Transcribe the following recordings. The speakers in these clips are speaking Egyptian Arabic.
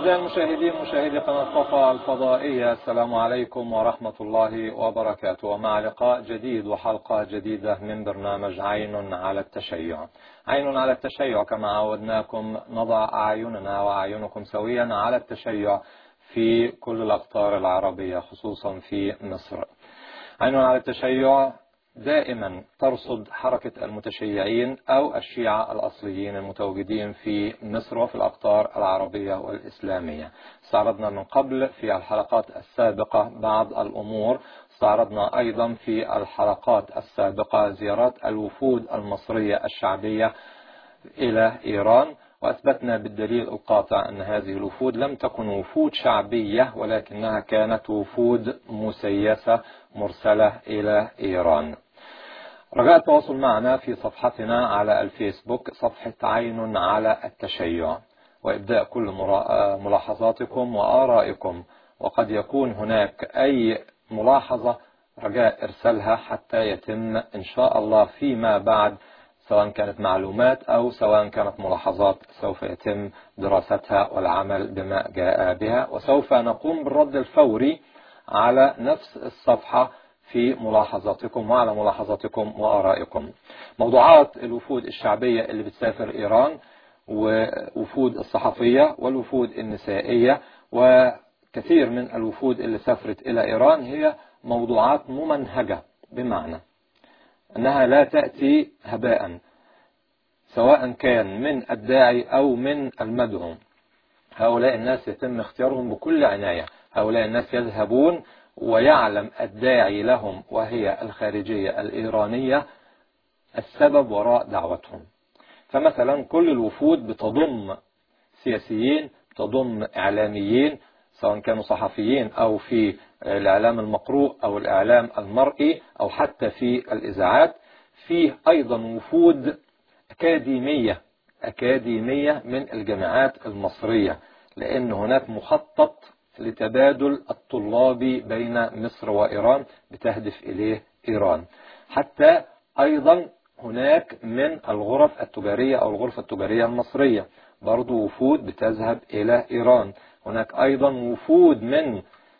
أعزائي المشاهدين مشاهدي قناة صفا الفضائية السلام عليكم ورحمة الله وبركاته ومع لقاء جديد وحلقة جديدة من برنامج عين على التشيع عين على التشيع كما عودناكم نضع أعيننا وأعينكم سويا على التشيع في كل الأقطار العربية خصوصا في مصر عين على التشيع دائما ترصد حركة المتشيعين أو الشيعة الأصليين المتواجدين في مصر وفي الأقطار العربية والإسلامية استعرضنا من قبل في الحلقات السابقة بعض الأمور استعرضنا أيضا في الحلقات السابقة زيارات الوفود المصرية الشعبية إلى إيران وأثبتنا بالدليل القاطع أن هذه الوفود لم تكن وفود شعبية ولكنها كانت وفود مسيسة مرسلة إلى إيران رجاء التواصل معنا في صفحتنا على الفيسبوك صفحة عين على التشيع وإبداء كل ملاحظاتكم وآرائكم وقد يكون هناك أي ملاحظة رجاء إرسالها حتى يتم إن شاء الله فيما بعد سواء كانت معلومات أو سواء كانت ملاحظات سوف يتم دراستها والعمل بما جاء بها وسوف نقوم بالرد الفوري على نفس الصفحة في ملاحظاتكم وعلى ملاحظاتكم وآرائكم موضوعات الوفود الشعبية اللي بتسافر إيران ووفود الصحفية والوفود النسائية وكثير من الوفود اللي سافرت إلى إيران هي موضوعات ممنهجة بمعنى أنها لا تأتي هباء سواء كان من الداعي أو من المدعو هؤلاء الناس يتم اختيارهم بكل عناية هؤلاء الناس يذهبون ويعلم الداعي لهم وهي الخارجية الإيرانية السبب وراء دعوتهم فمثلا كل الوفود بتضم سياسيين تضم إعلاميين سواء كانوا صحفيين أو في الإعلام المقروء أو الإعلام المرئي أو حتى في الإذاعات فيه أيضا وفود أكاديمية أكاديمية من الجامعات المصرية لأن هناك مخطط لتبادل الطلاب بين مصر وإيران بتهدف إليه إيران حتى أيضا هناك من الغرف التجارية أو الغرفة التجارية المصرية برضو وفود بتذهب إلى إيران هناك أيضا وفود من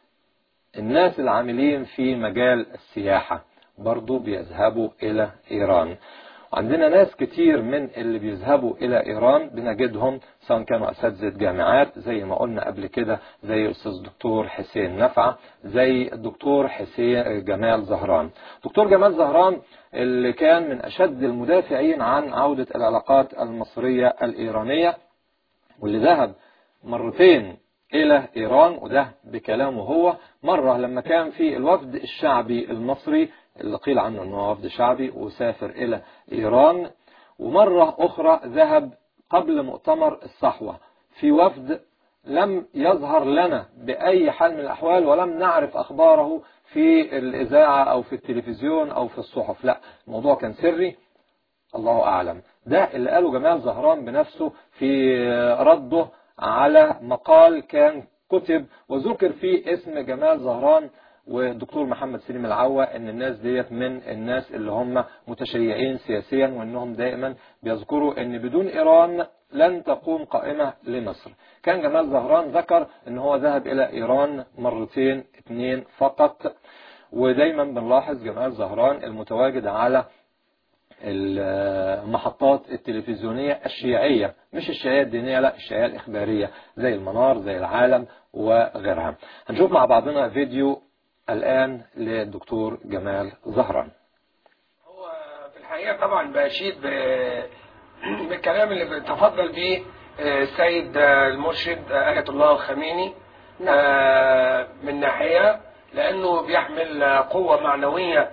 الناس العاملين في مجال السياحة برضو بيذهبوا إلى إيران عندنا ناس كتير من اللي بيذهبوا إلى إيران بنجدهم سواء كانوا أساتذة جامعات زي ما قلنا قبل كده زي الأستاذ دكتور حسين نفعة زي الدكتور حسين جمال زهران دكتور جمال زهران اللي كان من أشد المدافعين عن عودة العلاقات المصرية الإيرانية واللي ذهب مرتين إلى إيران وده بكلامه هو مرة لما كان في الوفد الشعبي المصري اللي قيل عنه أنه وفد شعبي وسافر إلى إيران ومرة أخرى ذهب قبل مؤتمر الصحوة في وفد لم يظهر لنا بأي حال من الأحوال ولم نعرف أخباره في الإذاعة أو في التلفزيون أو في الصحف لا الموضوع كان سري الله أعلم ده اللي قاله جمال زهران بنفسه في رده على مقال كان كتب وذكر فيه اسم جمال زهران والدكتور محمد سليم العوة ان الناس ديت من الناس اللي هم متشيعين سياسيا وانهم دائما بيذكروا ان بدون ايران لن تقوم قائمة لمصر كان جمال زهران ذكر ان هو ذهب الى ايران مرتين اثنين فقط ودايما بنلاحظ جمال زهران المتواجد على المحطات التلفزيونية الشيعية مش الشيعية الدينية لا الشيعية الإخبارية زي المنار زي العالم وغيرها هنشوف مع بعضنا فيديو الآن للدكتور جمال زهران هو في الحقيقة طبعا بشيد بالكلام اللي تفضل به السيد المرشد آية الله الخميني من ناحية لأنه بيحمل قوة معنوية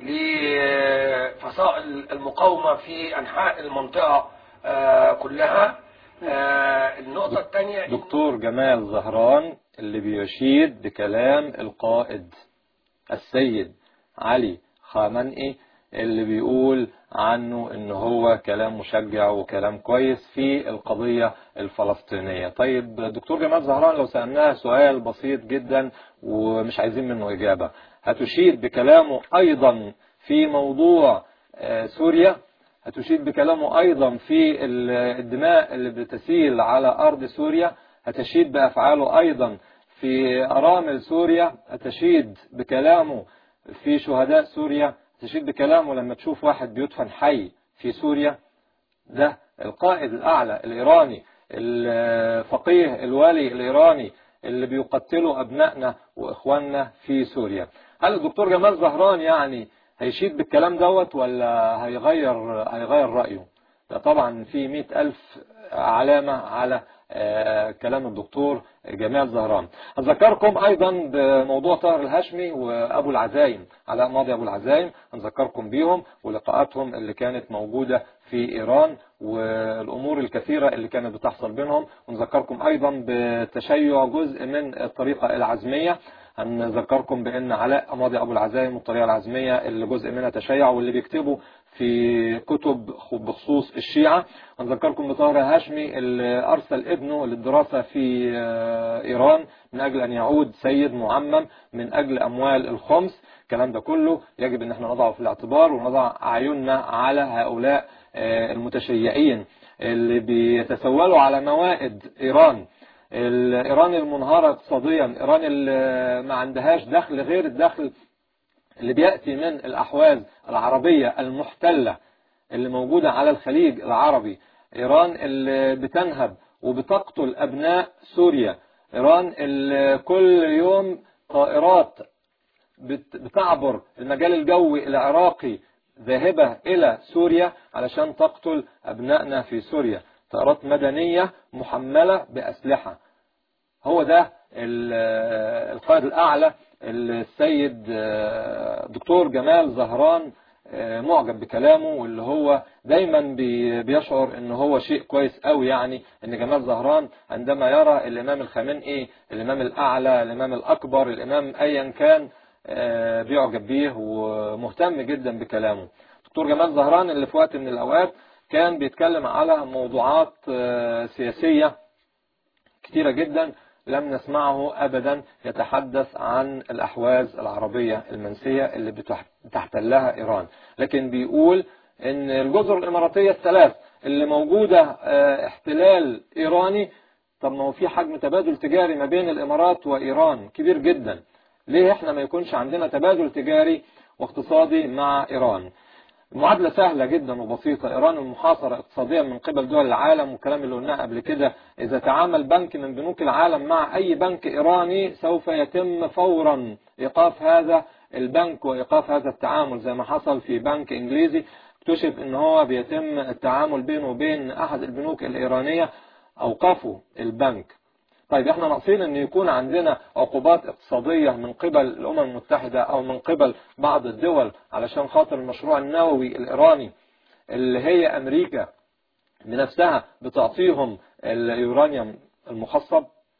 لفصائل المقاومة في أنحاء المنطقة كلها النقطة الثانية دكتور جمال زهران اللي بيشيد بكلام القائد السيد علي خامنئي اللي بيقول عنه ان هو كلام مشجع وكلام كويس في القضية الفلسطينية طيب دكتور جمال زهران لو سألناها سؤال بسيط جدا ومش عايزين منه إجابة هتشيد بكلامه أيضا في موضوع سوريا هتشيد بكلامه أيضا في الدماء اللي بتسيل على أرض سوريا أتشيد بأفعاله أيضا في أرامل سوريا أتشيد بكلامه في شهداء سوريا أتشيد بكلامه لما تشوف واحد بيدفن حي في سوريا ده القائد الأعلى الإيراني الفقيه الوالي الإيراني اللي بيقتلوا أبنائنا وإخواننا في سوريا هل الدكتور جمال زهران يعني هيشيد بالكلام دوت ولا هيغير هيغير رأيه ده طبعا في مئة ألف علامة على كلام الدكتور جمال زهران أذكركم أيضا بموضوع طاهر الهاشمي وأبو العزايم علاء ماضي أبو العزايم أذكركم بيهم ولقاءاتهم اللي كانت موجودة في إيران والأمور الكثيرة اللي كانت بتحصل بينهم ونذكركم أيضا بتشيع جزء من الطريقة العزمية هنذكركم بأن علاء ماضي أبو العزايم والطريقة العزمية اللي جزء منها تشيع واللي بيكتبوا في كتب بخصوص الشيعة هنذكركم بطاهر هاشمي اللي أرسل ابنه للدراسة في إيران من أجل أن يعود سيد معمم من أجل أموال الخمس الكلام ده كله يجب أن احنا نضعه في الاعتبار ونضع أعيننا على هؤلاء المتشيعين اللي بيتسولوا على موائد إيران إيران المنهارة اقتصاديا إيران اللي ما عندهاش دخل غير الدخل اللي بيأتي من الأحواز العربية المحتلة اللي موجودة على الخليج العربي إيران اللي بتنهب وبتقتل أبناء سوريا إيران اللي كل يوم طائرات بتعبر المجال الجوي العراقي ذاهبة إلى سوريا علشان تقتل أبنائنا في سوريا طائرات مدنية محملة بأسلحة هو ده القائد الأعلى السيد دكتور جمال زهران معجب بكلامه واللي هو دايما بيشعر ان هو شيء كويس قوي يعني ان جمال زهران عندما يرى الامام الخامنئي الامام الاعلى الامام الاكبر الامام ايا كان بيعجب بيه ومهتم جدا بكلامه دكتور جمال زهران اللي في وقت من الاوقات كان بيتكلم على موضوعات سياسية كتيرة جدا لم نسمعه أبدا يتحدث عن الأحواز العربية المنسية اللي بتحتلها إيران لكن بيقول ان الجزر الإماراتية الثلاث اللي موجودة احتلال إيراني طب ما هو في حجم تبادل تجاري ما بين الإمارات وإيران كبير جدا ليه احنا ما يكونش عندنا تبادل تجاري واقتصادي مع إيران المعادلة سهلة جدا وبسيطة إيران المحاصرة اقتصاديا من قبل دول العالم والكلام اللي قلناه قبل كده إذا تعامل بنك من بنوك العالم مع أي بنك إيراني سوف يتم فورا إيقاف هذا البنك وإيقاف هذا التعامل زي ما حصل في بنك إنجليزي اكتشف ان هو بيتم التعامل بينه وبين أحد البنوك الإيرانية أوقفوا البنك طيب احنا ناقصين ان يكون عندنا عقوبات اقتصادية من قبل الامم المتحدة او من قبل بعض الدول علشان خاطر المشروع النووي الايراني اللي هي امريكا بنفسها بتعطيهم اليورانيوم المخصب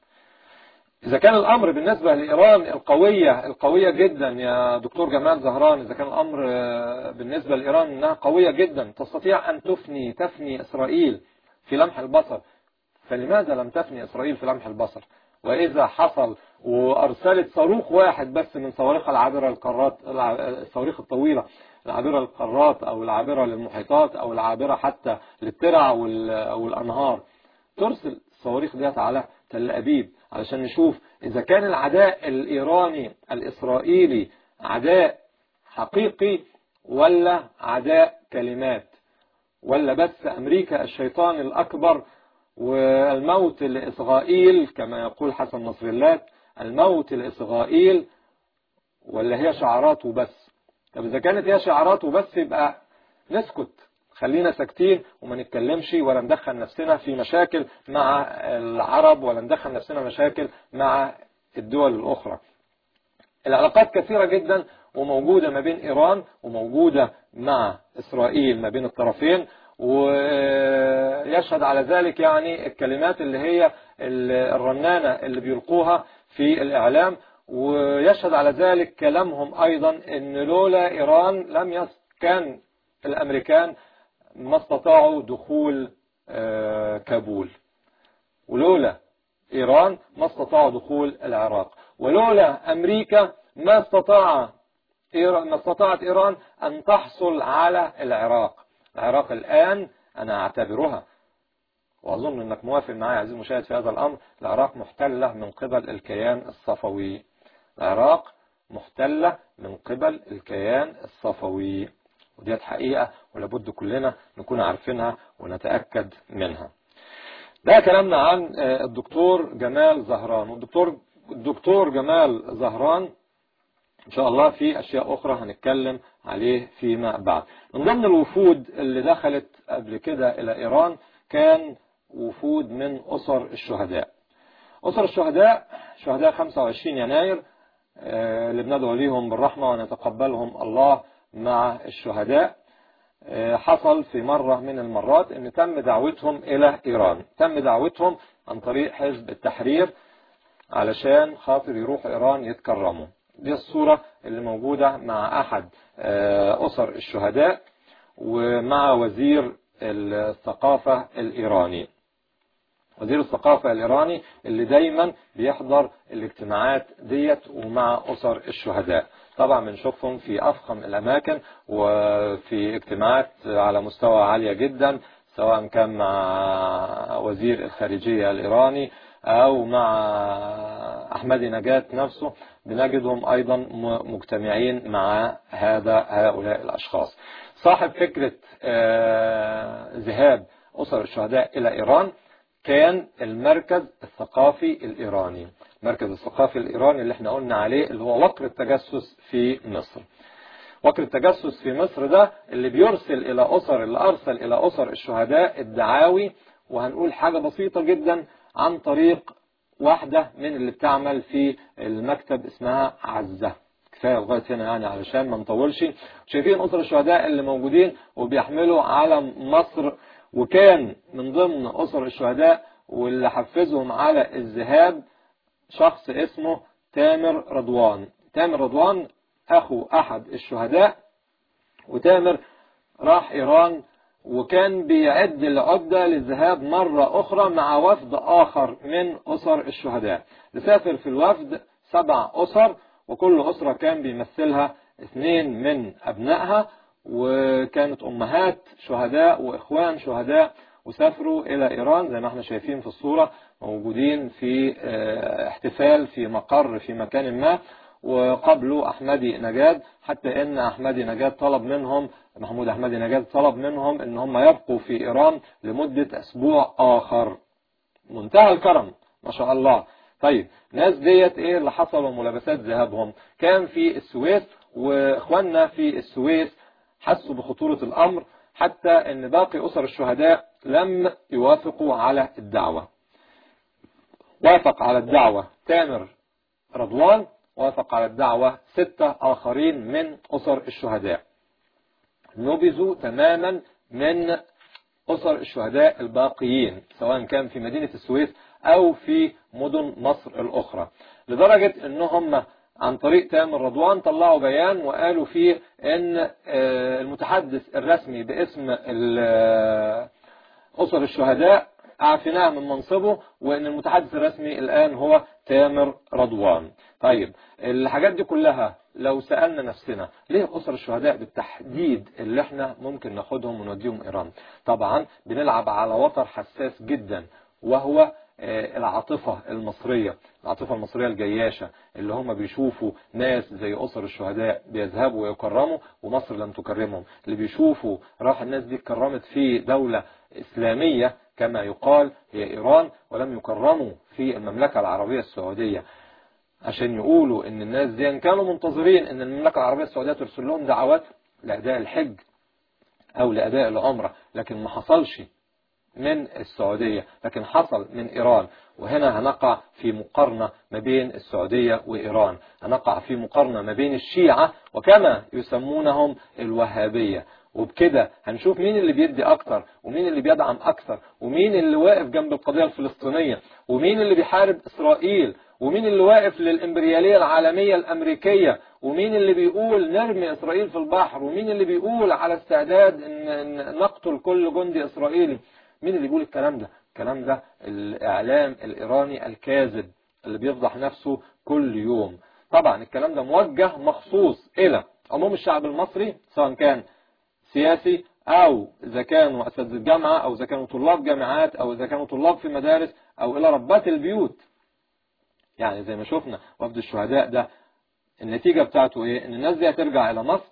إذا كان الأمر بالنسبة لإيران القوية القوية جدا يا دكتور جمال زهران إذا كان الأمر بالنسبة لإيران أنها قوية جدا تستطيع أن تفني تفني إسرائيل في لمح البصر فلماذا لم تفني إسرائيل في لمح البصر وإذا حصل وأرسلت صاروخ واحد بس من صواريخ العابرة القارات الصواريخ الطويلة العابرة القارات أو العابرة للمحيطات أو العابرة حتى للترع والأنهار ترسل الصواريخ ديت على تل أبيب علشان نشوف إذا كان العداء الإيراني الإسرائيلي عداء حقيقي ولا عداء كلمات ولا بس أمريكا الشيطان الأكبر والموت لإسرائيل كما يقول حسن نصر الله الموت لإسرائيل ولا هي شعارات وبس طب إذا كانت هي شعارات وبس يبقى نسكت خلينا ساكتين وما نتكلمش ولا ندخل نفسنا في مشاكل مع العرب ولا ندخل نفسنا مشاكل مع الدول الأخرى العلاقات كثيرة جدا وموجودة ما بين إيران وموجودة مع إسرائيل ما بين الطرفين ويشهد على ذلك يعني الكلمات اللي هي الرنانة اللي بيلقوها في الإعلام ويشهد على ذلك كلامهم أيضا أن لولا إيران لم يسكن الأمريكان ما استطاعوا دخول كابول ولولا إيران ما استطاعوا دخول العراق ولولا أمريكا ما استطاع ما استطاعت إيران أن تحصل على العراق العراق الآن أنا أعتبرها وأظن أنك موافق معي عزيزي المشاهد في هذا الأمر العراق محتلة من قبل الكيان الصفوي العراق محتلة من قبل الكيان الصفوي وديت حقيقة ولابد كلنا نكون عارفينها ونتأكد منها ده كلامنا عن الدكتور جمال زهران والدكتور الدكتور جمال زهران ان شاء الله في اشياء اخرى هنتكلم عليه فيما بعد من ضمن الوفود اللي دخلت قبل كده الى ايران كان وفود من اسر الشهداء اسر الشهداء شهداء 25 يناير اللي بندعو ليهم بالرحمة ونتقبلهم الله مع الشهداء حصل في مرة من المرات ان تم دعوتهم الى ايران تم دعوتهم عن طريق حزب التحرير علشان خاطر يروحوا ايران يتكرموا دي الصورة اللي موجودة مع احد اسر الشهداء ومع وزير الثقافة الايراني وزير الثقافة الإيراني اللي دايما بيحضر الاجتماعات ديت ومع أسر الشهداء طبعا بنشوفهم في أفخم الأماكن وفي اجتماعات على مستوى عالية جدا سواء كان مع وزير الخارجية الإيراني أو مع أحمد نجاة نفسه بنجدهم أيضا مجتمعين مع هذا هؤلاء الأشخاص صاحب فكرة ذهاب أسر الشهداء إلى إيران كان المركز الثقافي الإيراني المركز الثقافي الإيراني اللي احنا قلنا عليه اللي هو وقر التجسس في مصر وقر التجسس في مصر ده اللي بيرسل إلى أسر اللي أرسل إلى أسر الشهداء الدعاوي وهنقول حاجة بسيطة جدا عن طريق واحدة من اللي بتعمل في المكتب اسمها عزة كفاية لغاية هنا يعني علشان ما نطولش شايفين أسر الشهداء اللي موجودين وبيحملوا علم مصر وكان من ضمن أسر الشهداء واللي حفزهم على الذهاب شخص اسمه تامر رضوان تامر رضوان أخو أحد الشهداء وتامر راح إيران وكان بيعد العدة للذهاب مرة أخرى مع وفد آخر من أسر الشهداء لسافر في الوفد سبع أسر وكل أسرة كان بيمثلها اثنين من أبنائها وكانت أمهات شهداء وإخوان شهداء وسافروا إلى إيران زي ما احنا شايفين في الصورة موجودين في احتفال في مقر في مكان ما وقبلوا أحمدي نجاد حتى إن أحمدي نجاد طلب منهم محمود أحمدي نجاد طلب منهم إن هم يبقوا في إيران لمدة أسبوع آخر منتهى الكرم ما شاء الله طيب ناس ديت ايه اللي حصل وملابسات ذهابهم كان في السويس واخواننا في السويس حسوا بخطورة الأمر حتى أن باقي أسر الشهداء لم يوافقوا على الدعوة وافق على الدعوة تامر رضوان وافق على الدعوة ستة آخرين من أسر الشهداء نبذوا تماما من أسر الشهداء الباقيين سواء كان في مدينة السويس أو في مدن مصر الأخرى لدرجة أنهم عن طريق تامر رضوان طلعوا بيان وقالوا فيه ان المتحدث الرسمي باسم أسر الشهداء أعفناه من منصبه وان المتحدث الرسمي الآن هو تامر رضوان طيب الحاجات دي كلها لو سألنا نفسنا ليه أسر الشهداء بالتحديد اللي احنا ممكن ناخدهم ونوديهم إيران طبعا بنلعب على وتر حساس جدا وهو العاطفة المصرية العاطفة المصرية الجياشة اللي هم بيشوفوا ناس زي أسر الشهداء بيذهبوا ويكرموا ومصر لم تكرمهم اللي بيشوفوا راح الناس دي اتكرمت في دولة إسلامية كما يقال هي إيران ولم يكرموا في المملكة العربية السعودية عشان يقولوا ان الناس دي كانوا منتظرين ان المملكة العربية السعودية ترسل لهم دعوات لأداء الحج أو لأداء العمرة لكن ما حصلش من السعودية لكن حصل من إيران وهنا هنقع في مقارنة ما بين السعودية وإيران هنقع في مقارنة ما بين الشيعة وكما يسمونهم الوهابية وبكده هنشوف مين اللي بيدي أكتر ومين اللي بيدعم أكتر ومين اللي واقف جنب القضية الفلسطينية ومين اللي بيحارب إسرائيل ومين اللي واقف للإمبريالية العالمية الأمريكية ومين اللي بيقول نرمي إسرائيل في البحر ومين اللي بيقول على استعداد إن نقتل كل جندي إسرائيلي مين اللي بيقول الكلام ده الكلام ده الإعلام الإيراني الكاذب اللي بيفضح نفسه كل يوم طبعا الكلام ده موجه مخصوص إلى عموم الشعب المصري سواء كان سياسي أو إذا كانوا أساتذة جامعة أو إذا كانوا طلاب جامعات أو إذا كانوا طلاب في مدارس أو إلى ربات البيوت يعني زي ما شفنا وفد الشهداء ده النتيجة بتاعته إيه إن الناس دي هترجع إلى مصر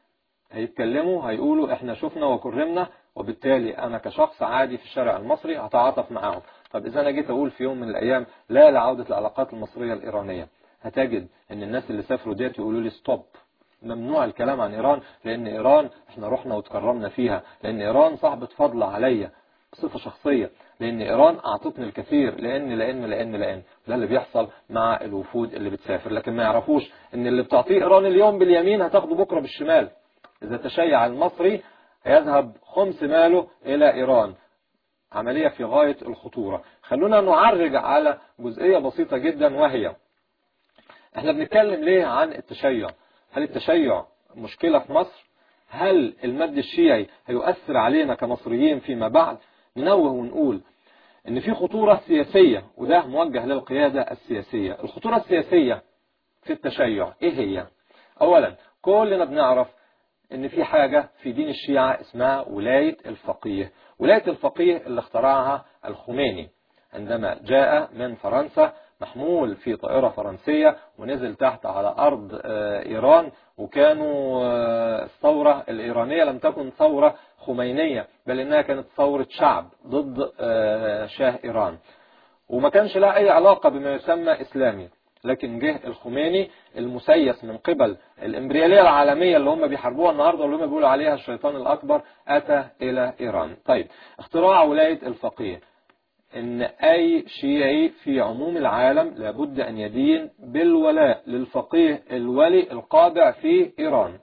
هيتكلموا هيقولوا إحنا شفنا وكرمنا وبالتالي أنا كشخص عادي في الشارع المصري هتعاطف معاهم طب إذا أنا جيت أقول في يوم من الأيام لا لعودة العلاقات المصرية الإيرانية هتجد إن الناس اللي سافروا ديت يقولوا لي ستوب ممنوع الكلام عن إيران لأن إيران إحنا رحنا وتكرمنا فيها لأن إيران صاحبة فضل عليا بصفة شخصية لأن إيران أعطتني الكثير لأن لأن لأن لأن ده اللي بيحصل مع الوفود اللي بتسافر لكن ما يعرفوش إن اللي بتعطيه إيران اليوم باليمين هتاخده بكرة بالشمال إذا تشيع المصري هيذهب خمس ماله إلى إيران عملية في غاية الخطورة خلونا نعرج على جزئية بسيطة جدا وهي احنا بنتكلم ليه عن التشيع هل التشيع مشكلة في مصر هل المد الشيعي هيؤثر علينا كمصريين فيما بعد ننوه ونقول ان في خطورة سياسية وده موجه للقيادة السياسية الخطورة السياسية في التشيع ايه هي اولا كلنا بنعرف ان في حاجة في دين الشيعة اسمها ولاية الفقيه ولاية الفقيه اللي اخترعها الخميني عندما جاء من فرنسا محمول في طائرة فرنسية ونزل تحت على أرض إيران وكانوا الثورة الإيرانية لم تكن ثورة خمينية بل إنها كانت ثورة شعب ضد شاه إيران وما كانش لها أي علاقة بما يسمى إسلامي لكن جه الخميني المسيس من قبل الإمبريالية العالمية اللي هم بيحاربوها النهاردة واللي هم بيقولوا عليها الشيطان الأكبر أتى إلى إيران طيب اختراع ولاية الفقيه ان اي شيعي في عموم العالم لابد ان يدين بالولاء للفقيه الولي القابع في ايران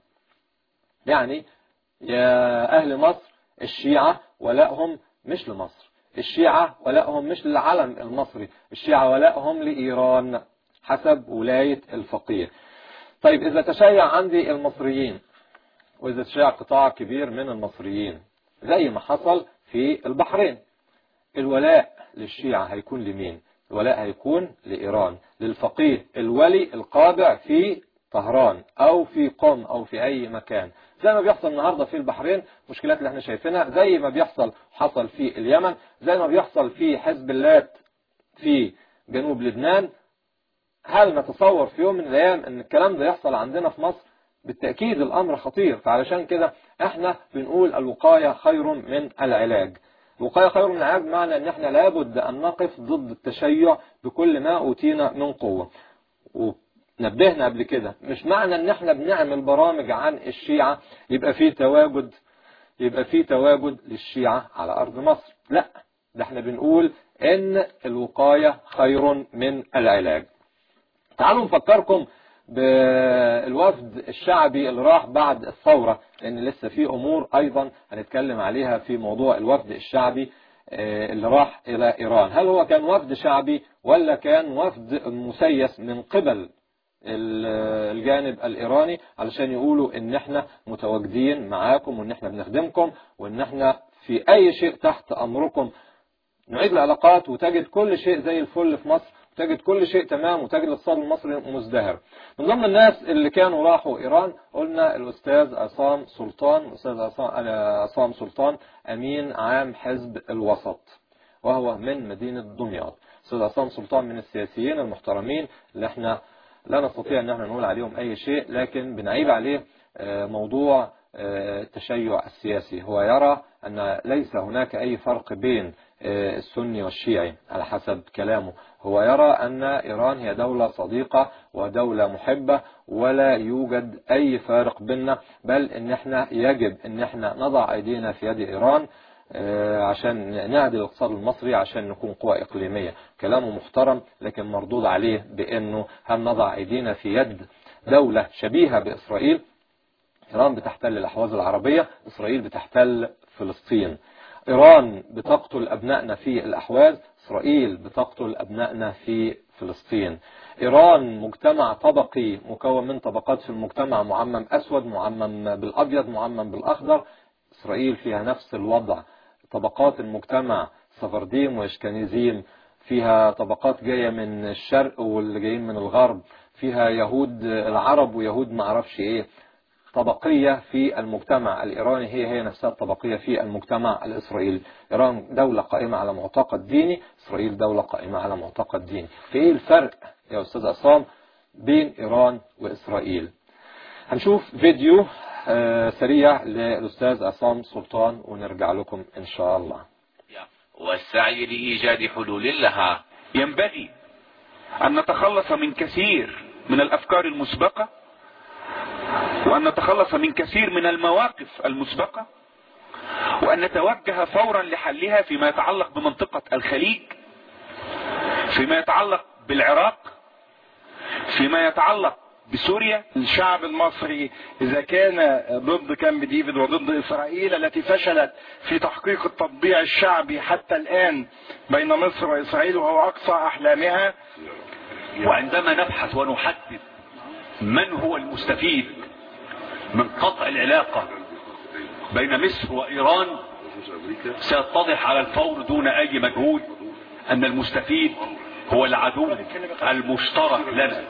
يعني يا اهل مصر الشيعة ولائهم مش لمصر الشيعة ولائهم مش للعلم المصري الشيعة ولائهم لإيران حسب ولاية الفقيه طيب إذا تشيع عندي المصريين وإذا تشيع قطاع كبير من المصريين زي ما حصل في البحرين الولاء للشيعة هيكون لمين الولاء هيكون لإيران للفقيه الولي القابع في طهران أو في قم أو في أي مكان زي ما بيحصل النهاردة في البحرين مشكلات اللي احنا شايفينها زي ما بيحصل حصل في اليمن زي ما بيحصل في حزب اللات في جنوب لبنان هل نتصور في يوم من الأيام أن الكلام ده يحصل عندنا في مصر بالتأكيد الأمر خطير فعلشان كده احنا بنقول الوقاية خير من العلاج الوقاية خير من العلاج بمعنى ان احنا لابد ان نقف ضد التشيع بكل ما اوتينا من قوة ونبهنا قبل كده مش معنى ان احنا بنعمل برامج عن الشيعة يبقى في تواجد يبقى في تواجد للشيعة على ارض مصر لا ده احنا بنقول ان الوقاية خير من العلاج تعالوا نفكركم بالوفد الشعبي اللي راح بعد الثورة لأن لسه في أمور أيضا هنتكلم عليها في موضوع الوفد الشعبي اللي راح إلى إيران هل هو كان وفد شعبي ولا كان وفد مسيس من قبل الجانب الإيراني علشان يقولوا إن احنا متواجدين معاكم وإن احنا بنخدمكم وإن احنا في أي شيء تحت أمركم نعيد العلاقات وتجد كل شيء زي الفل في مصر تجد كل شيء تمام وتجد الاقتصاد المصري مزدهر من ضمن الناس اللي كانوا راحوا إيران قلنا الأستاذ عصام سلطان الأستاذ عصام سلطان أمين عام حزب الوسط وهو من مدينة دمياط الأستاذ عصام سلطان من السياسيين المحترمين اللي احنا لا نستطيع ان احنا نقول عليهم اي شيء لكن بنعيب عليه موضوع التشيع السياسي هو يرى أن ليس هناك أي فرق بين السني والشيعي على حسب كلامه هو يرى أن إيران هي دولة صديقة ودولة محبة ولا يوجد أي فارق بيننا بل إن احنا يجب إن احنا نضع أيدينا في يد إيران عشان نعدل الاقتصاد المصري عشان نكون قوة إقليمية كلامه محترم لكن مردود عليه بأنه هل نضع أيدينا في يد دولة شبيهة بإسرائيل إيران بتحتل الأحواز العربية إسرائيل بتحتل فلسطين إيران بتقتل أبنائنا في الأحواز إسرائيل بتقتل أبنائنا في فلسطين إيران مجتمع طبقي مكون من طبقات في المجتمع معمم أسود معمم بالأبيض معمم بالأخضر إسرائيل فيها نفس الوضع طبقات المجتمع سفرديم وإشكانيزيم فيها طبقات جاية من الشرق واللي جايين من الغرب فيها يهود العرب ويهود معرفش ايه طبقية في المجتمع الإيراني هي هي نفسها الطبقية في المجتمع الإسرائيلي إيران دولة قائمة على معتقد ديني إسرائيل دولة قائمة على معتقد ديني فإيه الفرق يا أستاذ عصام بين إيران وإسرائيل هنشوف فيديو آه، سريع للأستاذ عصام سلطان ونرجع لكم إن شاء الله والسعي لإيجاد حلول لها ينبغي أن نتخلص من كثير من الأفكار المسبقة وأن نتخلص من كثير من المواقف المسبقة وأن نتوجه فورا لحلها فيما يتعلق بمنطقة الخليج فيما يتعلق بالعراق فيما يتعلق بسوريا الشعب المصري إذا كان ضد كامب ديفيد وضد إسرائيل التي فشلت في تحقيق التطبيع الشعبي حتى الآن بين مصر وإسرائيل وهو أقصى أحلامها وعندما نبحث ونحدد من هو المستفيد من قطع العلاقة بين مصر وإيران سيتضح على الفور دون أي مجهود أن المستفيد هو العدو المشترك لنا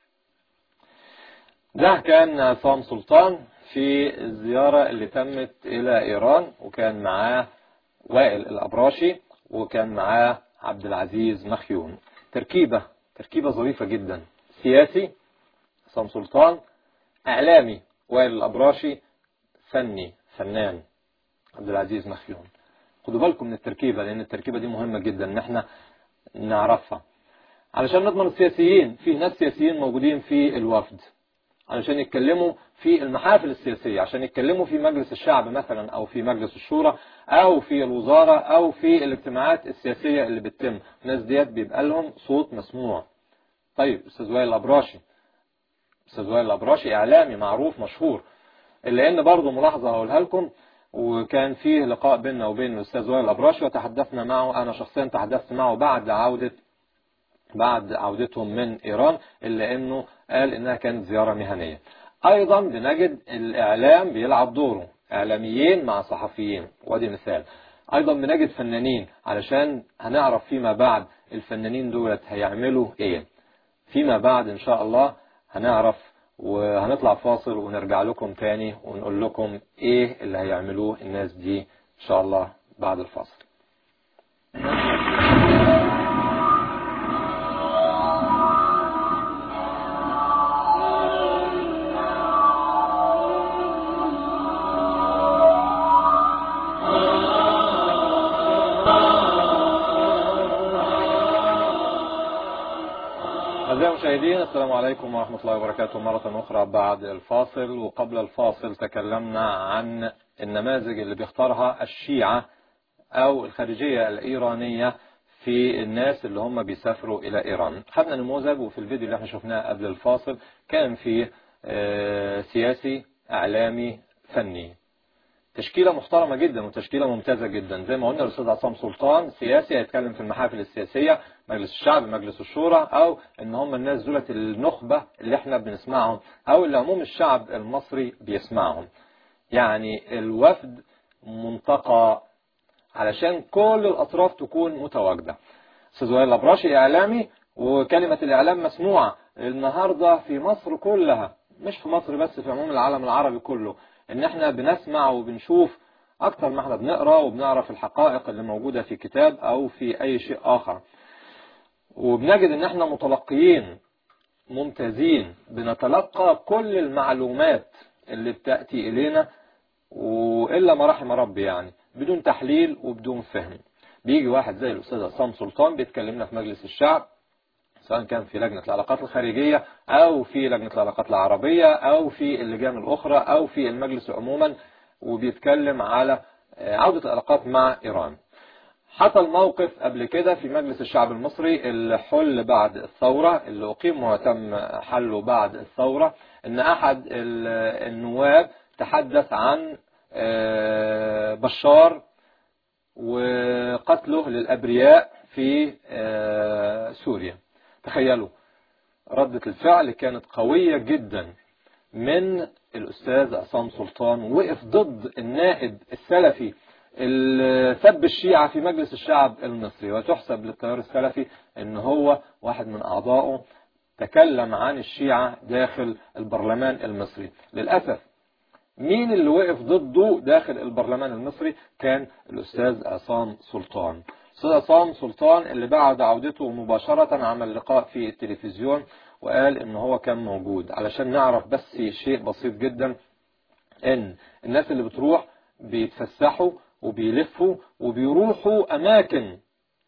ده كان عصام سلطان في الزيارة اللي تمت إلى إيران وكان معاه وائل الأبراشي وكان معاه عبد العزيز مخيون تركيبة تركيبة ظريفة جدا سياسي عصام سلطان إعلامي وائل الأبراشي فني فنان عبد العزيز مخيون خدوا بالكم من التركيبة لأن التركيبة دي مهمة جدا إن احنا نعرفها علشان نضمن السياسيين في ناس سياسيين موجودين في الوفد علشان يتكلموا في المحافل السياسية عشان يتكلموا في مجلس الشعب مثلا أو في مجلس الشورى أو في الوزارة أو في الاجتماعات السياسية اللي بتتم الناس ديت بيبقى لهم صوت مسموع طيب أستاذ وائل الأبراشي أستاذ وائل الأبراشي إعلامي معروف مشهور إلا إن برضه ملاحظة هقولها لكم وكان فيه لقاء بيننا وبين الأستاذ وائل الأبراشي وتحدثنا معه أنا شخصيا تحدثت معه بعد عودة بعد عودتهم من إيران إلا أنه قال إنها كانت زيارة مهنية أيضا بنجد الإعلام بيلعب دوره إعلاميين مع صحفيين ودي مثال أيضا بنجد فنانين علشان هنعرف فيما بعد الفنانين دولت هيعملوا إيه فيما بعد إن شاء الله هنعرف وهنطلع فاصل ونرجع لكم تاني ونقول لكم إيه اللي هيعملوه الناس دي إن شاء الله بعد الفاصل أعزائي المشاهدين السلام عليكم ورحمة الله وبركاته مرة أخرى بعد الفاصل وقبل الفاصل تكلمنا عن النماذج اللي بيختارها الشيعة أو الخارجية الإيرانية في الناس اللي هم بيسافروا إلى إيران خدنا نموذج وفي الفيديو اللي احنا شفناه قبل الفاصل كان فيه آه، سياسي إعلامي فني تشكيلة محترمة جدا وتشكيلة ممتازة جدا زي ما قلنا الأستاذ عصام سلطان سياسي هيتكلم في المحافل السياسية مجلس الشعب مجلس الشورى أو إن هم الناس دولت النخبة اللي احنا بنسمعهم أو اللي عموم الشعب المصري بيسمعهم يعني الوفد منتقى علشان كل الأطراف تكون متواجدة أستاذ وائل الأبراشي إعلامي وكلمة الإعلام مسموعة النهاردة في مصر كلها مش في مصر بس في عموم العالم العربي كله ان احنا بنسمع وبنشوف اكتر ما احنا بنقرا وبنعرف الحقائق اللي موجودة في كتاب او في اي شيء اخر وبنجد ان احنا متلقيين ممتازين بنتلقى كل المعلومات اللي بتأتي الينا وإلا ما رحم ربي يعني بدون تحليل وبدون فهم بيجي واحد زي الأستاذ عصام سلطان بيتكلمنا في مجلس الشعب سواء كان في لجنة العلاقات الخارجية أو في لجنة العلاقات العربية أو في اللجان الأخرى أو في المجلس عموما وبيتكلم على عودة العلاقات مع إيران حصل موقف قبل كده في مجلس الشعب المصري اللي حل بعد الثورة اللي أقيم وتم حله بعد الثورة إن أحد النواب تحدث عن بشار وقتله للأبرياء في سوريا تخيلوا ردة الفعل كانت قوية جدا من الأستاذ عصام سلطان وقف ضد النائب السلفي اللي سب الشيعة في مجلس الشعب المصري وتحسب للتيار السلفي ان هو واحد من أعضائه تكلم عن الشيعة داخل البرلمان المصري للأسف مين اللي وقف ضده داخل البرلمان المصري كان الأستاذ عصام سلطان الأستاذ عصام سلطان اللي بعد عودته مباشرة عمل لقاء في التلفزيون وقال ان هو كان موجود علشان نعرف بس شيء بسيط جدا ان الناس اللي بتروح بيتفسحوا وبيلفوا وبيروحوا اماكن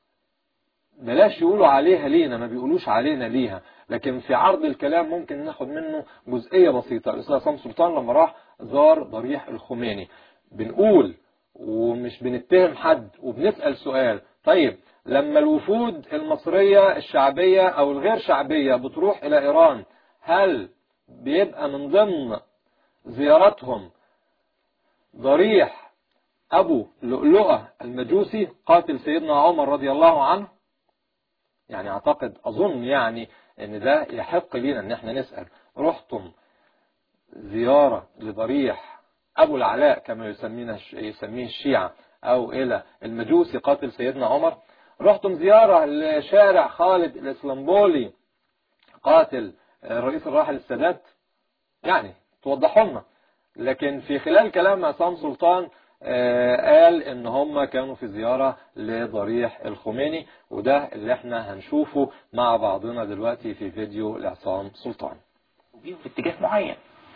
بلاش يقولوا عليها لينا ما بيقولوش علينا ليها لكن في عرض الكلام ممكن ناخد منه جزئية بسيطة الأستاذ عصام سلطان لما راح زار ضريح الخميني بنقول ومش بنتهم حد وبنسأل سؤال طيب لما الوفود المصرية الشعبية أو الغير شعبية بتروح إلى إيران هل بيبقى من ضمن زيارتهم ضريح أبو لؤلؤة المجوسي قاتل سيدنا عمر رضي الله عنه يعني أعتقد أظن يعني أن ده يحق لنا أن احنا نسأل رحتم زيارة لضريح أبو العلاء كما يسميه يسميه الشيعة أو إلى المجوسي قاتل سيدنا عمر رحتم زيارة لشارع خالد الإسلامبولي قاتل الرئيس الراحل السادات يعني توضحوا لنا لكن في خلال كلام عصام سلطان قال ان هم كانوا في زيارة لضريح الخميني وده اللي احنا هنشوفه مع بعضنا دلوقتي في فيديو لعصام سلطان بيهم في اتجاه معين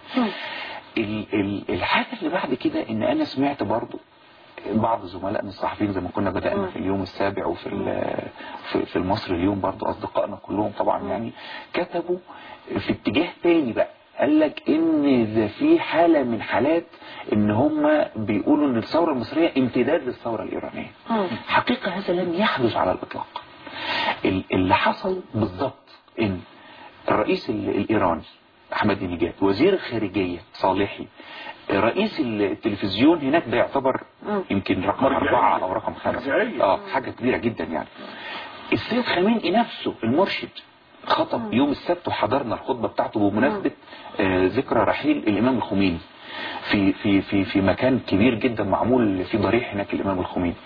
ال ال الحاجة اللي بعد كده ان انا سمعت برضو بعض زملائنا الصحفيين زي ما كنا بدأنا في اليوم السابع وفي في, في المصري اليوم برضو اصدقائنا كلهم طبعا يعني كتبوا في اتجاه تاني بقى قال لك ان ده في حالة من حالات ان هم بيقولوا ان الثورة المصرية امتداد للثورة الايرانية حقيقة هذا لم يحدث على الاطلاق اللي حصل بالضبط ان الرئيس الايراني احمد نجاد وزير الخارجية صالحي رئيس التلفزيون هناك ده يعتبر يمكن رقم أربعة أو رقم خمسة اه حاجة كبيرة جدا يعني السيد خامنئي نفسه المرشد خطب يوم السبت وحضرنا الخطبة بتاعته بمناسبة آه ذكرى رحيل الإمام الخميني في في في في مكان كبير جدا معمول في ضريح هناك الإمام الخميني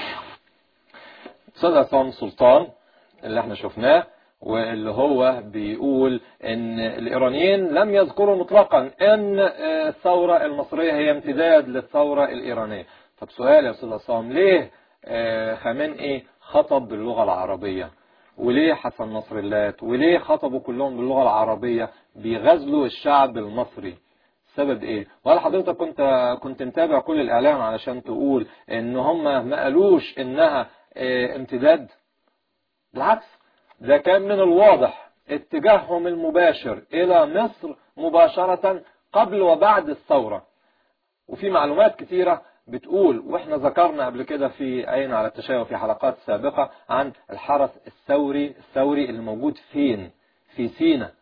أستاذ عصام سلطان اللي احنا شفناه واللي هو بيقول ان الايرانيين لم يذكروا مطلقا ان الثورة المصرية هي امتداد للثورة الايرانية طب سؤال يا استاذ عصام ليه خامنئي خطب باللغة العربية وليه حسن نصر اللات وليه خطبوا كلهم باللغة العربية بيغزلوا الشعب المصري السبب ايه وهل حضرتك كنت كنت متابع كل الاعلام علشان تقول ان هم ما قالوش انها امتداد بالعكس ده كان من الواضح اتجاههم المباشر الى مصر مباشرة قبل وبعد الثورة وفي معلومات كتيرة بتقول واحنا ذكرنا قبل كده في عين على التشيع في حلقات سابقة عن الحرس الثوري الثوري اللي موجود فين في سينا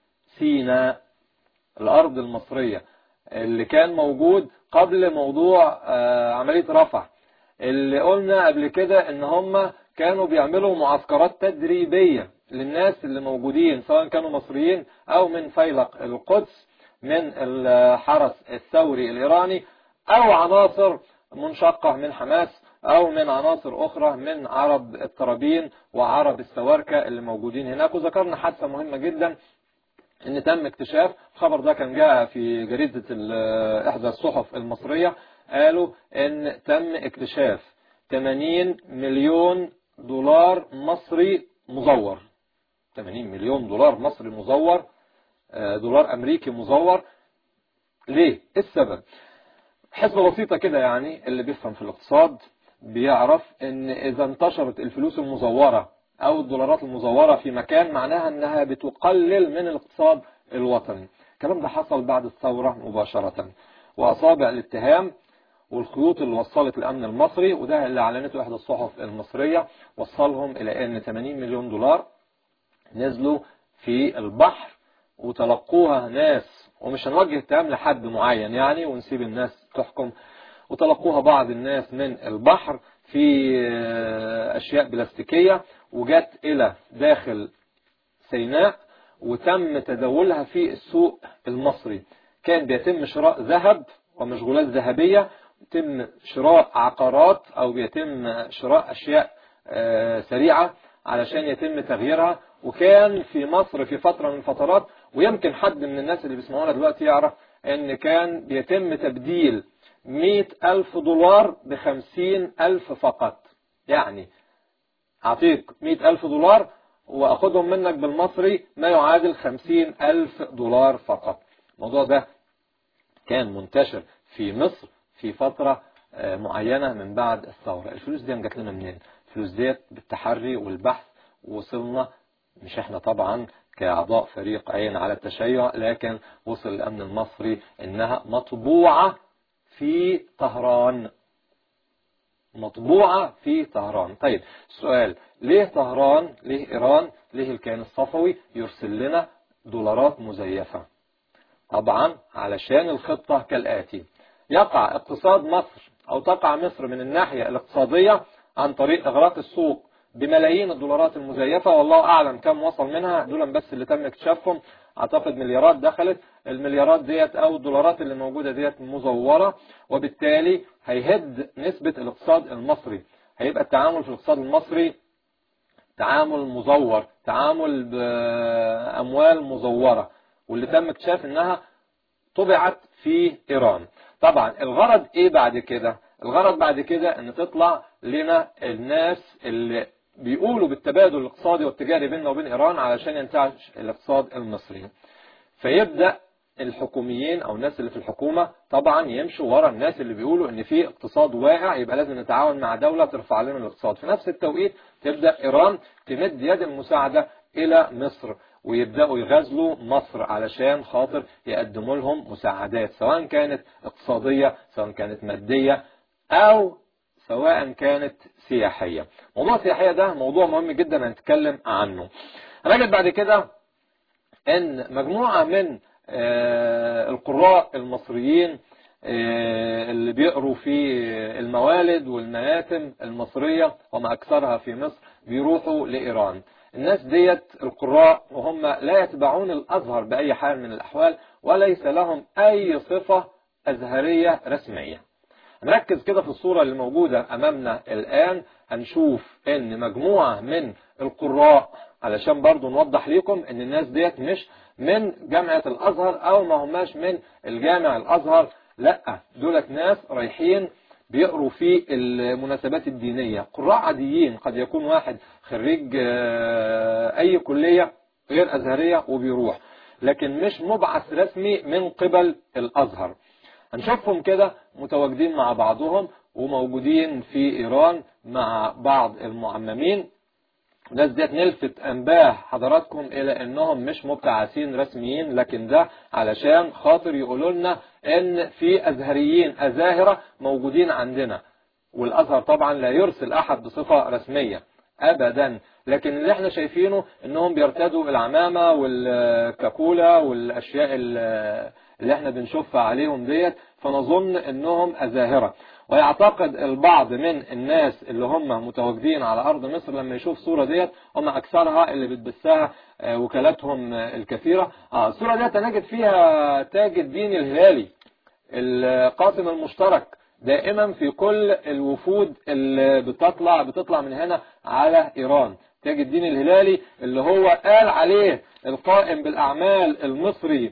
سينا الارض المصرية اللي كان موجود قبل موضوع عملية رفح اللي قلنا قبل كده ان هم كانوا بيعملوا معسكرات تدريبية للناس اللي موجودين سواء كانوا مصريين او من فيلق القدس من الحرس الثوري الايراني او عناصر منشقة من حماس او من عناصر اخرى من عرب الترابين وعرب السواركة اللي موجودين هناك وذكرنا حادثة مهمة جدا ان تم اكتشاف الخبر ده كان جاء في جريدة احدى الصحف المصرية قالوا ان تم اكتشاف 80 مليون دولار مصري مزور 80 مليون دولار مصري مزور دولار امريكي مزور ليه السبب حسبة بسيطة كده يعني اللي بيفهم في الاقتصاد بيعرف ان اذا انتشرت الفلوس المزورة او الدولارات المزورة في مكان معناها انها بتقلل من الاقتصاد الوطني الكلام ده حصل بعد الثورة مباشرة واصابع الاتهام والخيوط اللي وصلت الأمن المصري وده اللي أعلنته إحدى الصحف المصرية وصلهم إلى أن 80 مليون دولار نزلوا في البحر وتلقوها ناس ومش هنوجه اتهام لحد معين يعني ونسيب الناس تحكم وتلقوها بعض الناس من البحر في أشياء بلاستيكية وجت إلى داخل سيناء وتم تداولها في السوق المصري كان بيتم شراء ذهب ومشغولات ذهبية يتم شراء عقارات او بيتم شراء اشياء سريعة علشان يتم تغييرها وكان في مصر في فترة من الفترات ويمكن حد من الناس اللي بيسمعونا دلوقتي يعرف ان كان بيتم تبديل مئة ألف دولار بخمسين ألف فقط يعني أعطيك مئة ألف دولار وأخذهم منك بالمصري ما يعادل خمسين ألف دولار فقط الموضوع ده كان منتشر في مصر في فترة معينة من بعد الثورة الفلوس دي جات لنا منين الفلوس ديت بالتحري والبحث وصلنا مش احنا طبعا كأعضاء فريق عين على التشيع لكن وصل الأمن المصري إنها مطبوعة في طهران مطبوعة في طهران طيب السؤال ليه طهران ليه إيران ليه الكيان الصفوي يرسل لنا دولارات مزيفة طبعا علشان الخطة كالآتي يقع اقتصاد مصر أو تقع مصر من الناحية الاقتصادية عن طريق إغراق السوق بملايين الدولارات المزيفة والله أعلم كم وصل منها دول بس اللي تم اكتشافهم أعتقد مليارات دخلت المليارات ديت أو الدولارات اللي موجودة ديت مزورة وبالتالي هيهد نسبة الاقتصاد المصري هيبقى التعامل في الاقتصاد المصري تعامل مزور تعامل بأموال مزورة واللي تم اكتشاف انها طبعت في ايران طبعا الغرض ايه بعد كده الغرض بعد كده ان تطلع لنا الناس اللي بيقولوا بالتبادل الاقتصادي والتجاري بيننا وبين ايران علشان ينتعش الاقتصاد المصري فيبدأ الحكوميين او الناس اللي في الحكومة طبعا يمشوا ورا الناس اللي بيقولوا ان في اقتصاد واقع يبقى لازم نتعاون مع دولة ترفع لنا الاقتصاد في نفس التوقيت تبدأ ايران تمد يد المساعدة الى مصر ويبدأوا يغزلوا مصر علشان خاطر يقدموا لهم مساعدات سواء كانت اقتصادية سواء كانت مادية او سواء كانت سياحية موضوع السياحية ده موضوع مهم جدا هنتكلم عنه هنجد بعد كده ان مجموعة من القراء المصريين اللي بيقروا في الموالد والمآتم المصرية وما أكثرها في مصر بيروحوا لإيران الناس ديت القراء وهم لا يتبعون الأزهر بأي حال من الأحوال وليس لهم أي صفة أزهرية رسمية نركز كده في الصورة اللي موجودة أمامنا الآن هنشوف ان مجموعة من القراء علشان برضو نوضح لكم ان الناس ديت مش من جامعة الأزهر أو ما هماش من الجامع الأزهر لا دولت ناس رايحين بيقروا في المناسبات الدينية قراء عاديين قد يكون واحد خريج أي كلية غير أزهرية وبيروح لكن مش مبعث رسمي من قبل الأزهر هنشوفهم كده متواجدين مع بعضهم وموجودين في إيران مع بعض المعممين الناس ديت نلفت انباه حضراتكم الى انهم مش مبتعثين رسميين لكن ده علشان خاطر يقولوا لنا ان في ازهريين ازاهرة موجودين عندنا والازهر طبعا لا يرسل احد بصفة رسمية ابدا لكن اللي احنا شايفينه انهم بيرتدوا العمامة والكاكولا والاشياء اللي احنا بنشوفها عليهم ديت فنظن انهم ازاهرة ويعتقد البعض من الناس اللي هم متواجدين على أرض مصر لما يشوف صورة ديت هم أكثرها اللي بتبثها وكالاتهم الكثيرة آه الصورة ديت نجد فيها تاج الدين الهلالي القاسم المشترك دائما في كل الوفود اللي بتطلع بتطلع من هنا على إيران تاج الدين الهلالي اللي هو قال عليه القائم بالأعمال المصري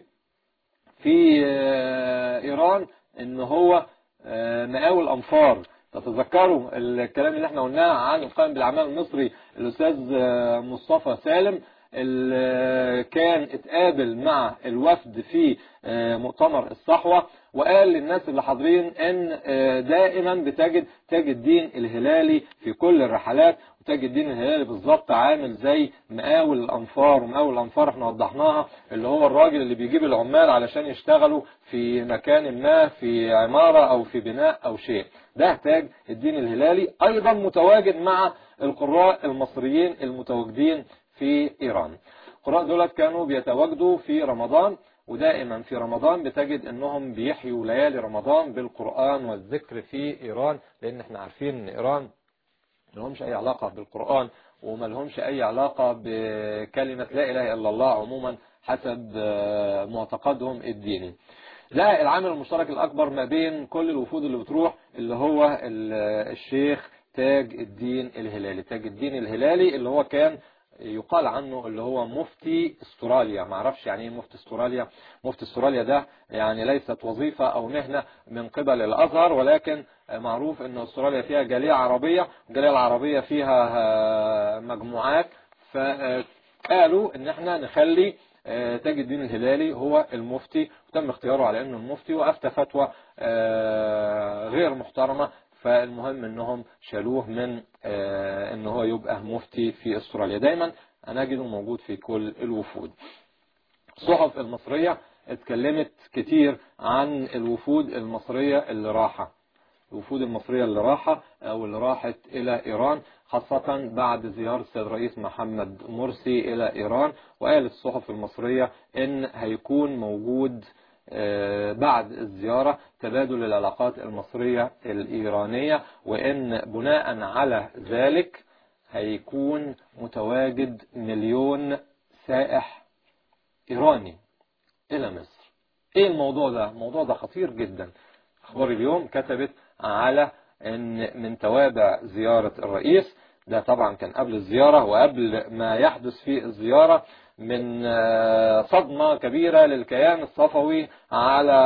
في إيران ان هو مقاول الأنفار تتذكروا الكلام اللي احنا قلناه عن القائم بالأعمال المصري الأستاذ مصطفى سالم اللي كان اتقابل مع الوفد في مؤتمر الصحوة وقال للناس اللي حاضرين ان دائما بتجد تاج الدين الهلالي في كل الرحلات وتاج الدين الهلالي بالظبط عامل زي مقاول الانفار ومقاول الانفار احنا وضحناها اللي هو الراجل اللي بيجيب العمال علشان يشتغلوا في مكان ما في عمارة او في بناء او شيء ده تاج الدين الهلالي ايضا متواجد مع القراء المصريين المتواجدين في ايران القراء دولت كانوا بيتواجدوا في رمضان ودائما في رمضان بتجد انهم بيحيوا ليالي رمضان بالقرآن والذكر في ايران لان احنا عارفين ان ايران ما لهمش اي علاقة بالقرآن وما لهمش اي علاقة بكلمة لا اله الا الله عموما حسب معتقدهم الديني ده العامل المشترك الاكبر ما بين كل الوفود اللي بتروح اللي هو الشيخ تاج الدين الهلالي تاج الدين الهلالي اللي هو كان يقال عنه اللي هو مفتي استراليا ما اعرفش يعني ايه مفتي استراليا مفتي استراليا ده يعني ليست وظيفة او مهنة من قبل الازهر ولكن معروف ان استراليا فيها جالية عربية الجالية العربية فيها مجموعات فقالوا ان احنا نخلي تاج الدين الهلالي هو المفتي وتم اختياره على انه المفتي وافتى فتوى غير محترمة فالمهم انهم شالوه من ان هو يبقى مفتي في استراليا دايما انا اجده موجود في كل الوفود الصحف المصرية اتكلمت كتير عن الوفود المصرية اللي راحة الوفود المصرية اللي راحة او اللي راحت الى ايران خاصة بعد زيارة السيد الرئيس محمد مرسي الى ايران وقال الصحف المصرية ان هيكون موجود بعد الزيارة تبادل العلاقات المصرية الإيرانية وإن بناء على ذلك هيكون متواجد مليون سائح إيراني إلى مصر إيه الموضوع ده؟ الموضوع ده خطير جدا أخبار اليوم كتبت على أن من توابع زيارة الرئيس ده طبعا كان قبل الزيارة وقبل ما يحدث في الزيارة من صدمة كبيرة للكيان الصفوي على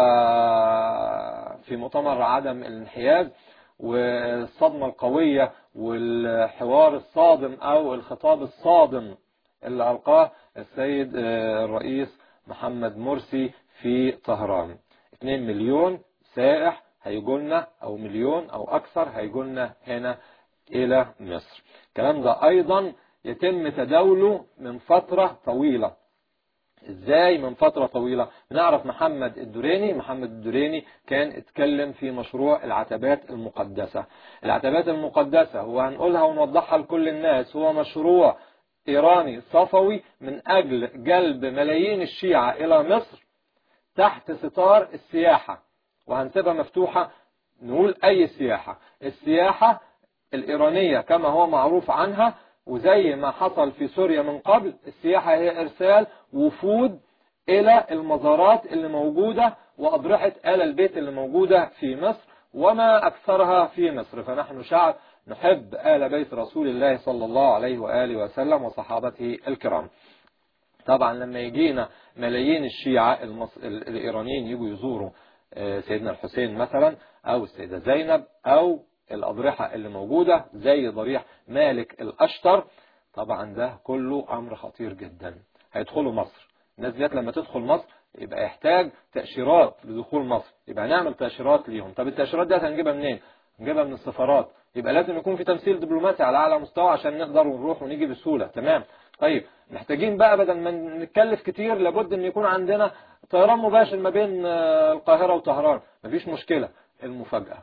في مؤتمر عدم الانحياز والصدمة القوية والحوار الصادم أو الخطاب الصادم اللي ألقاه السيد الرئيس محمد مرسي في طهران 2 مليون سائح هيجولنا أو مليون أو أكثر هيجولنا هنا إلى مصر الكلام ده أيضا يتم تداوله من فترة طويلة ازاي من فترة طويلة نعرف محمد الدريني محمد الدريني كان اتكلم في مشروع العتبات المقدسة العتبات المقدسة وهنقولها ونوضحها لكل الناس هو مشروع ايراني صفوي من اجل جلب ملايين الشيعة الى مصر تحت ستار السياحة وهنسيبها مفتوحة نقول اي سياحة السياحة الايرانية كما هو معروف عنها وزي ما حصل في سوريا من قبل السياحة هي إرسال وفود إلى المزارات اللي موجودة وأضرحة آل البيت اللي موجودة في مصر وما أكثرها في مصر فنحن شعب نحب آل بيت رسول الله صلى الله عليه وآله وسلم وصحابته الكرام طبعا لما يجينا ملايين الشيعة المص... الإيرانيين يجوا يزوروا سيدنا الحسين مثلا أو السيدة زينب أو الأضرحة اللي موجودة زي ضريح مالك الأشتر طبعا ده كله أمر خطير جدا هيدخلوا مصر الناس ديت لما تدخل مصر يبقى يحتاج تأشيرات لدخول مصر يبقى نعمل تأشيرات ليهم طب التأشيرات ديت هنجيبها منين هنجيبها من السفارات يبقى لازم يكون في تمثيل دبلوماسي على أعلى مستوى عشان نقدر ونروح ونيجي بسهولة تمام طيب محتاجين بقى بدل ما نتكلف كتير لابد ان يكون عندنا طيران مباشر ما بين القاهرة وطهران مفيش مشكلة المفاجأة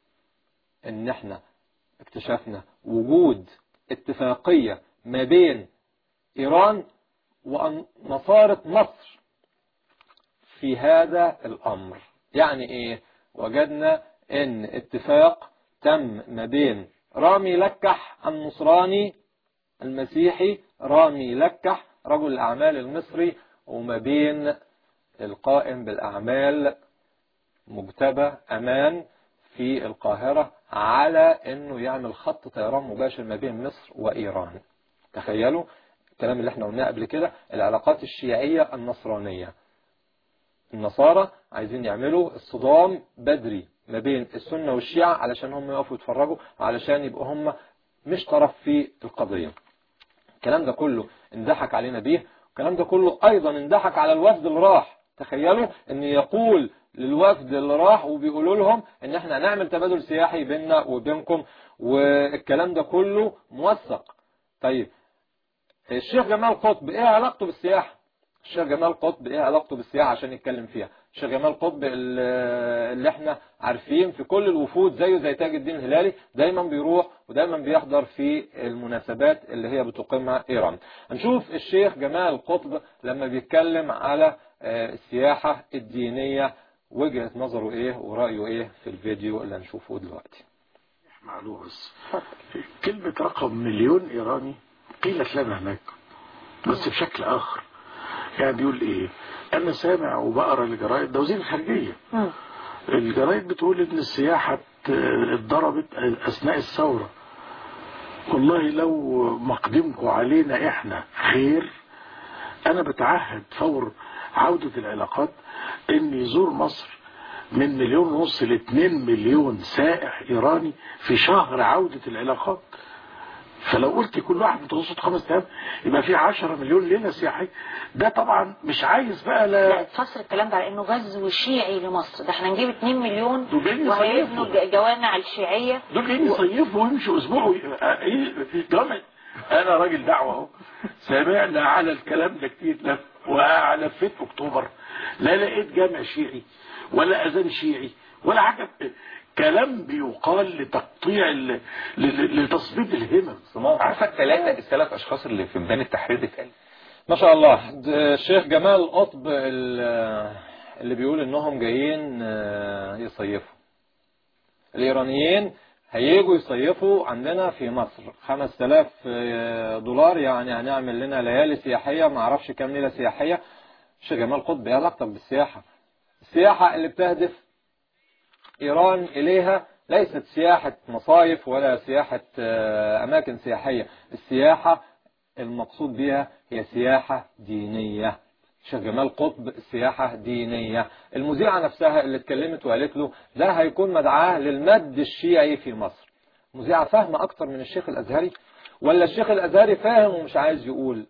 ان احنا اكتشفنا وجود اتفاقية ما بين ايران ونصارة مصر في هذا الامر يعني ايه وجدنا ان اتفاق تم ما بين رامي لكح النصراني المسيحي رامي لكح رجل الاعمال المصري وما بين القائم بالاعمال مجتبى امان في القاهرة على انه يعمل خط طيران مباشر ما بين مصر وايران تخيلوا الكلام اللي احنا قلناه قبل كده العلاقات الشيعية النصرانية النصارى عايزين يعملوا الصدام بدري ما بين السنة والشيعة علشان هم يقفوا يتفرجوا علشان يبقوا هم مش طرف في القضية الكلام ده كله اندحك علينا بيه الكلام ده كله ايضا اندحك على الوفد اللي راح تخيلوا ان يقول للوفد اللي راح وبيقولوا لهم ان احنا هنعمل تبادل سياحي بيننا وبينكم والكلام ده كله موثق طيب الشيخ جمال قطب ايه علاقته بالسياحة الشيخ جمال قطب ايه علاقته بالسياحة عشان يتكلم فيها الشيخ جمال قطب اللي احنا عارفين في كل الوفود زيه زي تاج الدين الهلالي دايما بيروح ودايما بيحضر في المناسبات اللي هي بتقيمها ايران هنشوف الشيخ جمال قطب لما بيتكلم على السياحة الدينية وجهة نظره ايه ورأيه ايه في الفيديو اللي هنشوفه دلوقتي معلومة بس كلمة رقم مليون ايراني قيلت لنا هناك بس بشكل اخر يعني بيقول ايه انا سامع وبقرا الجرايد ده وزير الخارجية الجرايد بتقول ان السياحة اتضربت اثناء الثورة والله لو مقدمكم علينا احنا خير انا بتعهد فور عودة العلاقات ان يزور مصر من مليون ونص لاتنين مليون سائح ايراني في شهر عودة العلاقات فلو قلت كل واحد متوسط خمس ايام يبقى في 10 مليون ليله سياحيه ده طبعا مش عايز بقى لا لا تفسر الكلام ده على انه غزو شيعي لمصر ده احنا نجيب 2 مليون دول جايين وهيبنوا يصيفوا. الج- جوامع الشيعية دول جايين يصيفوا ويمشوا اسبوع وي- آه، ايه جامع انا راجل دعوه اهو سمعنا على الكلام ده كتير لف وعلى فيت اكتوبر لا لقيت جامع شيعي ولا اذان شيعي ولا حاجه كلام بيقال لتقطيع ال- ل- ل- لتصبيب الهمم عارفه الثلاثه الثلاث اشخاص اللي في ميدان التحرير اتقال ما شاء الله د- الشيخ جمال قطب ال- اللي بيقول انهم جايين آه، يصيفوا الايرانيين هيجوا يصيفوا عندنا في مصر 5000 آه، دولار يعني هنعمل لنا ليالي سياحية ما اعرفش كام ليلة سياحية الشيخ جمال قطب ايه علاقتك بالسياحة السياحة اللي بتهدف إيران إليها ليست سياحة مصايف ولا سياحة آه، أماكن سياحية السياحة المقصود بها هي سياحة دينية شيخ جمال قطب سياحة دينية المذيعة نفسها اللي اتكلمت وقالت له ده هيكون مدعاه للمد الشيعي في مصر مذيعة فاهمة أكتر من الشيخ الأزهري ولا الشيخ الأزهري فاهم ومش عايز يقول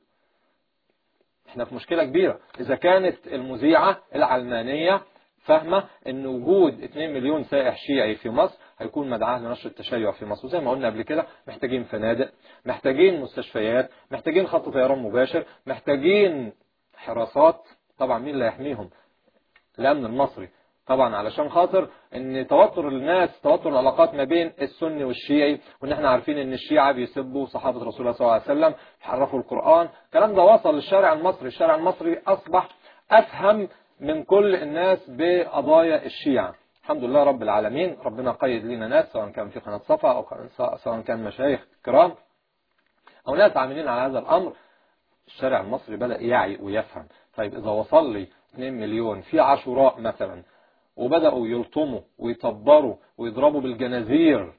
احنا في مشكلة كبيرة إذا كانت المذيعة العلمانية فاهمة ان وجود 2 مليون سائح شيعي في مصر هيكون مدعاه لنشر التشيع في مصر وزي ما قلنا قبل كده محتاجين فنادق محتاجين مستشفيات محتاجين خط طيران مباشر محتاجين حراسات طبعا مين اللي يحميهم الامن المصري طبعا علشان خاطر ان توتر الناس توتر العلاقات ما بين السني والشيعي وان احنا عارفين ان الشيعة بيسبوا صحابة رسول الله صلى الله عليه وسلم حرفوا القرآن الكلام ده وصل للشارع المصري الشارع المصري اصبح افهم من كل الناس بقضايا الشيعة الحمد لله رب العالمين ربنا قيد لنا ناس سواء كان في قناة صفا او سواء كان مشايخ كرام او ناس عاملين على هذا الامر الشارع المصري بدأ يعي ويفهم طيب إذا وصل لي 2 مليون في عاشوراء مثلا وبدأوا يلطموا ويطبروا ويضربوا بالجنازير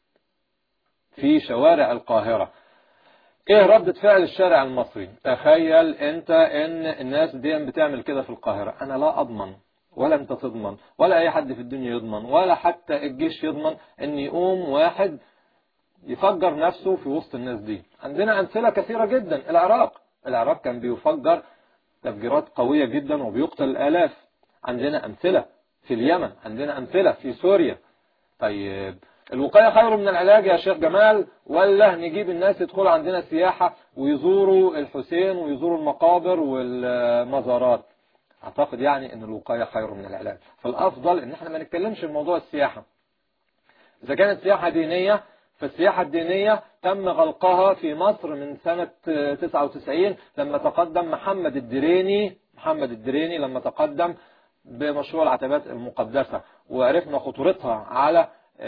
في شوارع القاهرة ايه ردة فعل الشارع المصري تخيل انت ان الناس دي بتعمل كده في القاهرة انا لا اضمن ولا انت تضمن ولا اي حد في الدنيا يضمن ولا حتى الجيش يضمن ان يقوم واحد يفجر نفسه في وسط الناس دي عندنا امثلة كثيرة جدا العراق العراق كان بيفجر تفجيرات قوية جدا وبيقتل الآلاف عندنا أمثلة في اليمن عندنا أمثلة في سوريا طيب الوقاية خير من العلاج يا شيخ جمال ولا نجيب الناس يدخلوا عندنا سياحة ويزوروا الحسين ويزوروا المقابر والمزارات أعتقد يعني أن الوقاية خير من العلاج فالأفضل أن احنا ما نتكلمش في موضوع السياحة إذا كانت سياحة دينية فالسياحة الدينية تم غلقها في مصر من سنة 99 لما تقدم محمد الدريني محمد الدريني لما تقدم بمشروع العتبات المقدسة وعرفنا خطورتها على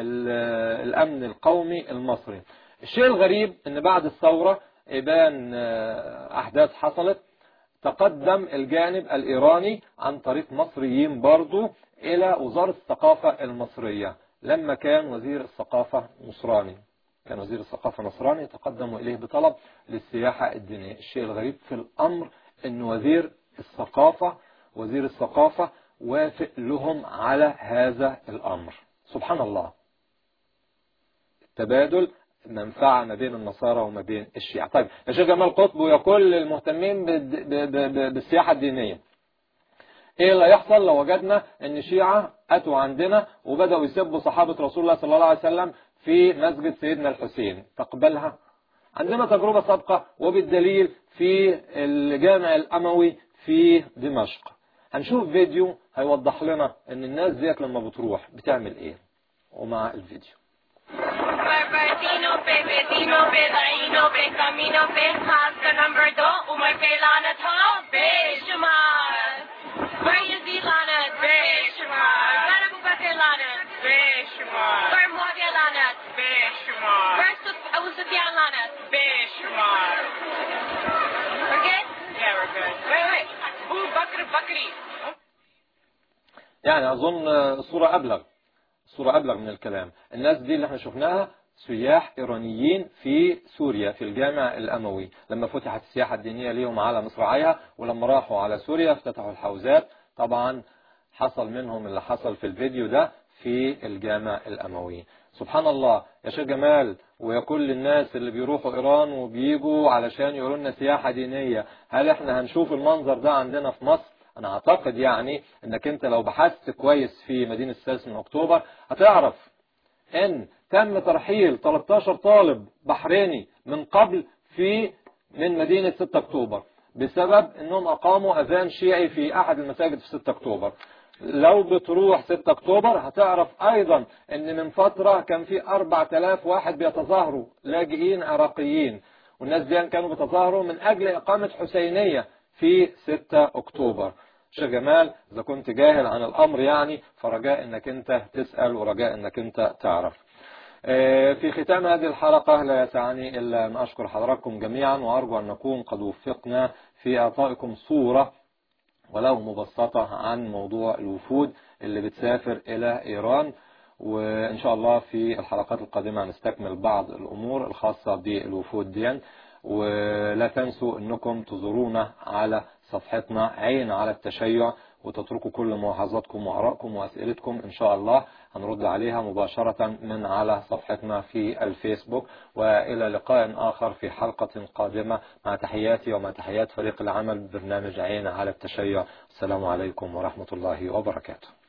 الأمن القومي المصري الشيء الغريب أن بعد الثورة إبان أحداث حصلت تقدم الجانب الإيراني عن طريق مصريين برضو إلى وزارة الثقافة المصرية لما كان وزير الثقافة نصراني كان وزير الثقافة نصراني تقدموا إليه بطلب للسياحة الدينية الشيء الغريب في الأمر أن وزير الثقافة وزير الثقافة وافق لهم على هذا الأمر سبحان الله التبادل منفعة ما بين النصارى وما بين الشيعة طيب يا شيخ جمال قطب ويا كل المهتمين بالسياحة الدينية ايه اللي هيحصل لو وجدنا ان شيعة اتوا عندنا وبدأوا يسبوا صحابة رسول الله صلى الله عليه وسلم في مسجد سيدنا الحسين تقبلها عندنا تجربة سابقة وبالدليل في الجامع الأموي في دمشق هنشوف فيديو هيوضح لنا ان الناس ديت لما بتروح بتعمل ايه ومع الفيديو Vecino, pe vecino, pe daino, pe camino, pe hasta number two, umay pe lana ta, be shumar. Where is the lana? Be shumar. Where is the lana? Be shumar. Where Muavia lana? Be shumar. Where Abu Sufyan lana? Be shumar. We're good? Yeah, we're good. Wait, wait. Ooh, Bakr Bakri. يعني أظن الصورة أبلغ الصورة أبلغ من الكلام الناس دي اللي احنا شفناها سياح إيرانيين في سوريا في الجامع الأموي لما فتحت السياحة الدينية ليهم على مصراعيها ولما راحوا على سوريا افتتحوا الحوزات طبعا حصل منهم اللي حصل في الفيديو ده في الجامع الأموي سبحان الله يا شيخ جمال ويا كل الناس اللي بيروحوا إيران وبيجوا علشان يقولوا لنا سياحة دينية هل احنا هنشوف المنظر ده عندنا في مصر انا اعتقد يعني انك انت لو بحثت كويس في مدينة السادس من اكتوبر هتعرف ان تم ترحيل 13 طالب بحريني من قبل في من مدينة 6 اكتوبر بسبب انهم اقاموا اذان شيعي في احد المساجد في 6 اكتوبر لو بتروح 6 اكتوبر هتعرف ايضا ان من فترة كان في 4000 واحد بيتظاهروا لاجئين عراقيين والناس دي كانوا بيتظاهروا من اجل اقامة حسينية في 6 اكتوبر شيخ جمال اذا كنت جاهل عن الامر يعني فرجاء انك انت تسأل ورجاء انك انت تعرف في ختام هذه الحلقة لا يسعني إلا أن أشكر حضراتكم جميعا وأرجو أن نكون قد وفقنا في إعطائكم صورة ولو مبسطة عن موضوع الوفود اللي بتسافر إلى إيران وإن شاء الله في الحلقات القادمة نستكمل بعض الأمور الخاصة بالوفود دي ولا تنسوا أنكم تزورونا على صفحتنا عين على التشيع وتتركوا كل ملاحظاتكم وآرائكم وأسئلتكم إن شاء الله هنرد عليها مباشرة من على صفحتنا في الفيسبوك وإلى لقاء آخر في حلقة قادمة مع تحياتي ومع تحيات فريق العمل ببرنامج عين على التشيع السلام عليكم ورحمة الله وبركاته